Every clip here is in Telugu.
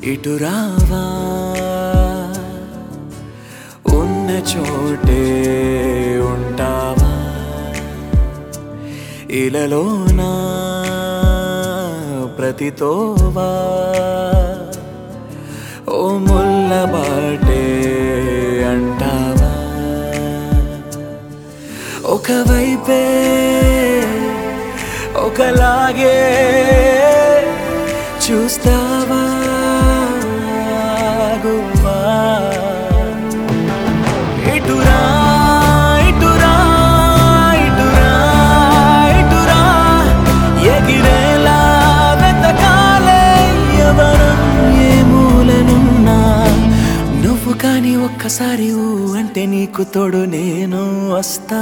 ఇటు రావా ఉన్న చోటే ఉంటావా ఇలలోనా ప్రతితోవా ఓ ముల్ల బాటే అంటావా ఒకవైపే ఒకలాగే చూస్తావా గువ్వా ఇటురా ఇటురా ఇటురా ఇటురా ఎగిరేలా వెతకాలే ఎవరం ఏ మూలనున్నా నువ్వు కాని ఒక్కసారి ఊ అంటే నీకు తోడు నేను వస్తా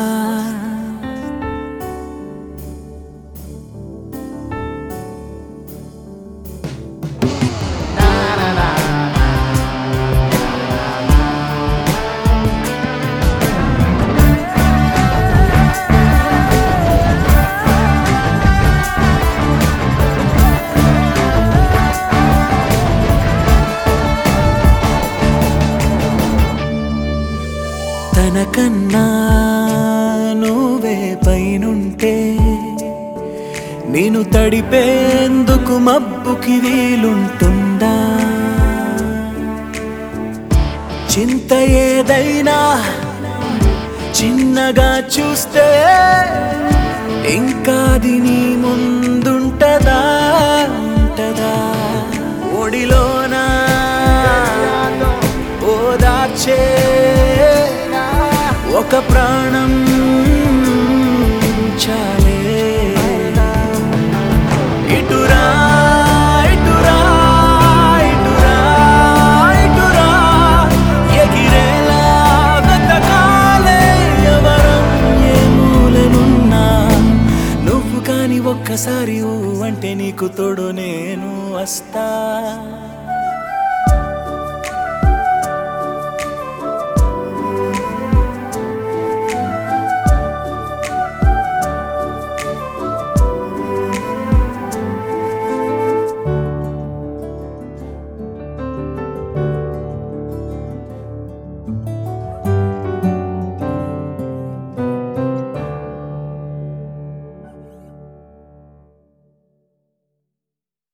తనకన్నా నువ్వే పైనుంటే నేను తడిపేందుకు మబ్బుకి వీలుంటుందా చింత ఏదైనా చిన్నగా చూస్తే ఇంకాది నీ ముందుంటదా ఉంటదా ఒడిలోనా ఓదార్చే ఒక ప్రాణం చాలు